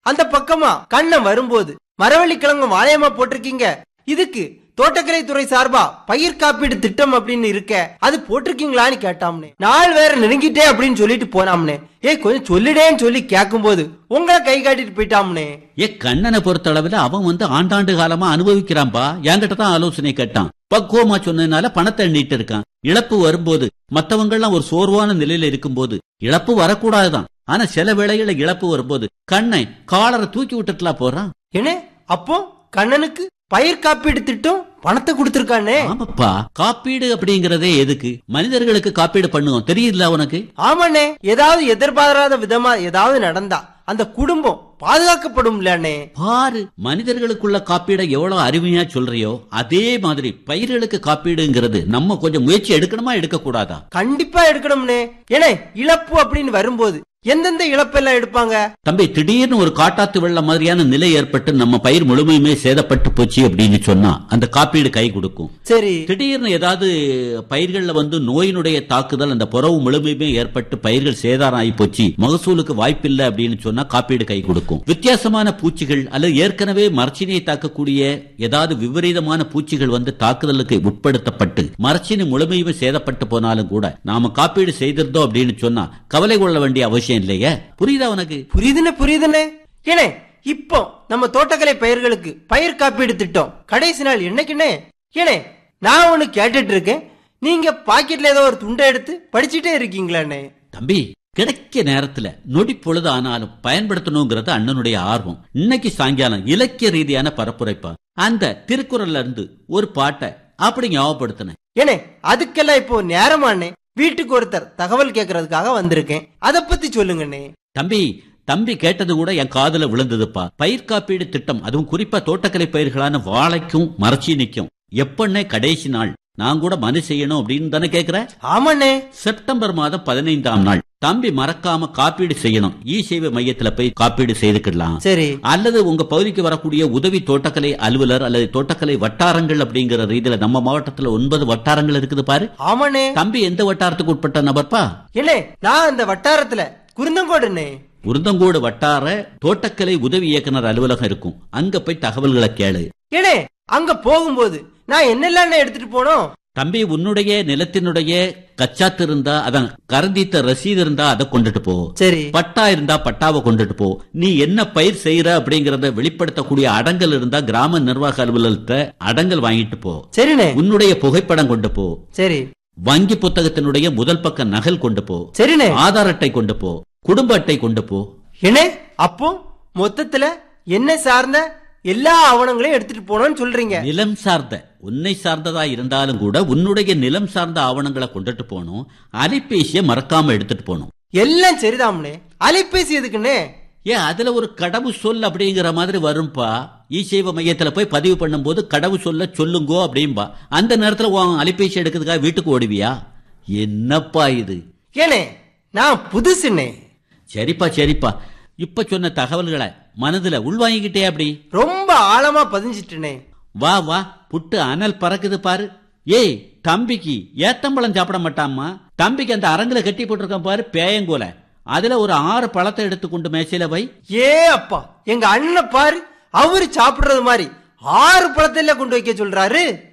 அந்த பக்கமா கண்ணன் வரும்போது மரவள்ளி கிழங்கு வாழையமா போட்டிருக்கீங்க இதுக்கு தோட்டக்கலை துறை சார்பா பயிர் காப்பீடு திட்டம் அப்படின்னு இருக்க அது போட்டிருக்கீங்களான்னு கேட்டாம்னே நாள் வேற நெருங்கிட்டே அப்படின்னு சொல்லிட்டு போனாம்னே ஏய் கொஞ்சம் சொல்லிடேன்னு சொல்லி கேட்கும்போது உங்களை கை காட்டிட்டு போயிட்டாம்னே ஏ கண்ணனை பொறுத்தளவுல அவன் வந்து ஆண்டாண்டு காலமா அனுபவிக்கிறான்பா என்கிட்ட தான் ஆலோசனை கேட்டான் பக்குவமா சொன்னதுனால பணத்தை எண்ணிட்டு இருக்கான் இழப்பு வரும்போது மத்தவங்க எல்லாம் ஒரு சோர்வான நிலையில இருக்கும்போது இழப்பு வரக்கூடாதுதான் ஆனா சில வேளையில இழப்பு வரும்போது கண்ணை காலரை தூக்கி விட்டுட்டுலாம் போறான் என்ன அப்போ கண்ணனுக்கு பயிர் காப்பீடு திட்டம் பணத்தை கொடுத்திருக்கானே ஆமாப்பா காப்பீடு அப்படிங்கறதே எதுக்கு மனிதர்களுக்கு காப்பீடு பண்ணுவோம் தெரியல உனக்கு ஆமாண்ணே ஏதாவது எதிர்பாராத விதமா ஏதாவது நடந்தா அந்த குடும்பம் பாதுகாக்கப்படும்லண்ணே பாரு மனிதர்களுக்குள்ள காப்பீடை எவ்வளவு அருமையா சொல்றியோ அதே மாதிரி பயிர்களுக்கு காப்பீடுங்கிறது நம்ம கொஞ்சம் முயற்சி எடுக்கணுமா எடுக்க கூடாதா கண்டிப்பா எடுக்கணும்னே ஏனே இழப்பு அப்படின்னு வரும்போது எந்தெந்த இழப்பெல்லாம் எடுப்பாங்க தம்பி திடீர்னு ஒரு காட்டாத்து வெள்ளம் மாதிரியான நிலை ஏற்பட்டு நம்ம பயிர் முழுமையுமே சேதப்பட்டு போச்சு அப்படின்னு சொன்னா அந்த காப்பீடு கை கொடுக்கும் சரி திடீர்னு ஏதாவது பயிர்கள்ல வந்து நோயினுடைய தாக்குதல் அந்த புறவு முழுமையுமே ஏற்பட்டு பயிர்கள் சேதாரம் ஆகி போச்சு மகசூலுக்கு வாய்ப்பில்லை அப்படின்னு சொன்னா காப்பீடு கை கொடுக்கும் வித்தியாசமான பூச்சிகள் அல்லது ஏற்கனவே மரச்சினியை தாக்கக்கூடிய ஏதாவது விபரீதமான பூச்சிகள் வந்து தாக்குதலுக்கு உட்படுத்தப்பட்டு மரச்சினி முழுமையுமே சேதப்பட்டு போனாலும் கூட நாம காப்பீடு செய்திருந்தோம் அப்படின்னு சொன்னா கவலை கொள்ள வேண்டிய அவசியம் இல்லையே புரியுதா உனக்கு புரியுதுன்னு புரியுதுண்ணே ஏனே இப்போ நம்ம தோட்டக்கலை பயிர்களுக்கு பயிர் காப்பீடு திட்டம் கடைசி நாள் என்னைக்குண்ணே ஏனே நான் ஒண்ணு கேட்டுட்டு இருக்கேன் நீங்க பாக்கெட்ல ஏதோ ஒரு துண்டை எடுத்து படிச்சுட்டே இருக்கீங்களாண்ணே தம்பி கிடைக்க நேரத்துல நொடி பொழுது ஆனாலும் பயன்படுத்தணுங்கிறது அண்ணனுடைய ஆர்வம் இன்னைக்கு சாயங்காலம் இலக்கிய ரீதியான பரப்புரைப்பா அந்த திருக்குறள்ல இருந்து ஒரு பாட்டை அப்படி ஞாபகப்படுத்தினேன் ஏனே அதுக்கெல்லாம் இப்போ நேரமாண்ணே வீட்டுக்கு ஒருத்தர் தகவல் கேட்கறதுக்காக வந்திருக்கேன் அத பத்தி சொல்லுங்கண்ணே தம்பி தம்பி கேட்டது கூட என் காதுல விழுந்ததுப்பா பயிர் காப்பீடு திட்டம் அதுவும் குறிப்பா தோட்டக்கலை பயிர்களான வாழைக்கும் மரச்சீனிக்கும் எப்பன்னே கடைசி நாள் நான் கூட மனு செய்யணும் அப்படின்னு தானே கேக்குற ஆமாண்ணே செப்டம்பர் மாதம் பதினைந்தாம் நாள் தம்பி மறக்காம காப்பீடு செய்யணும் இ சேவை மையத்துல போய் காப்பீடு செய்துக்கலாம் சரி அல்லது உங்க பகுதிக்கு வரக்கூடிய உதவி தோட்டக்கலை அலுவலர் அல்லது தோட்டக்கலை வட்டாரங்கள் அப்படிங்கிற ரீதியில நம்ம மாவட்டத்துல ஒன்பது வட்டாரங்கள் இருக்குது பாரு ஆமாண்ணே தம்பி எந்த வட்டாரத்துக்கு உட்பட்ட நபர்ப்பா ஏனே நான் அந்த வட்டாரத்துல குருந்தங்கோடுண்ணே உருந்தங்கோடு வட்டார தோட்டக்கலை உதவி இயக்குனர் அலுவலகம் இருக்கும் அங்க போய் தகவல்களை கேளு ஏனே அங்க போகும்போது நான் என்னெல்லாம் எடுத்துட்டு போனோம் தம்பி உன்னுடைய நிலத்தினுடைய கச்சாத்து இருந்தா அதான் கரந்தீத்த ரசீது இருந்தா அதை கொண்டுட்டு போ சரி பட்டா இருந்தா பட்டாவை கொண்டுட்டு போ நீ என்ன பயிர் செய்யற அப்படிங்கறத வெளிப்படுத்தக்கூடிய அடங்கல் இருந்தா கிராம நிர்வாக அலுவலகத்தை அடங்கல் வாங்கிட்டு போ சரிண்ணே உன்னுடைய புகைப்படம் கொண்டு போ சரி வங்கி புத்தகத்தினுடைய முதல் பக்க நகல் கொண்டு போ சரிண்ணே ஆதார் அட்டை கொண்டு போ குடும்ப அட்டை கொண்டு போ ஏனே அப்போ மொத்தத்துல என்ன சார்ந்த எல்லா ஆவணங்களையும் எடுத்துட்டு போனோம்னு சொல்றீங்க நிலம் சார்ந்த உன்னை சார்ந்ததா இருந்தாலும் கூட உன்னுடைய நிலம் சார்ந்த ஆவணங்களை கொண்டுட்டு போகணும் அலைபேசியை மறக்காம எடுத்துட்டு போகணும் எல்லாம் சரிதாம்னே அலைபேசி எதுக்குண்ணே ஏன் அதுல ஒரு கடவு சொல் அப்படிங்கிற மாதிரி வரும்பா இ சேவை மையத்துல போய் பதிவு பண்ணும்போது கடவு சொல்ல சொல்லுங்கோ அப்படிம்பா அந்த நேரத்துல உன் அலைபேசி எடுக்கிறதுக்காக வீட்டுக்கு ஓடுவியா என்னப்பா இது ஏனே நான் புதுசுண்ணே சரிப்பா சரிப்பா இப்ப சொன்ன தகவல்களை மனதுல உள்வாங்கிக்கிட்டே அப்படி ரொம்ப ஆழமா பதிஞ்சிட்டுனே வா வா புட்டு அனல் பறக்குது பாரு ஏய் தம்பிக்கு ஏத்தம்பழம் சாப்பிட மாட்டாமா தம்பிக்கு அந்த அரங்குல கட்டி போட்டிருக்கான் பாரு பேயங்கோல அதுல ஒரு ஆறு பழத்தை எடுத்துக்கொண்டு மேசையில வை ஏ அப்பா எங்க அண்ணன் பாரு அவரு சாப்பிடுறது மாதிரி ஆறு பழத்தில கொண்டு வைக்க சொல்றாரு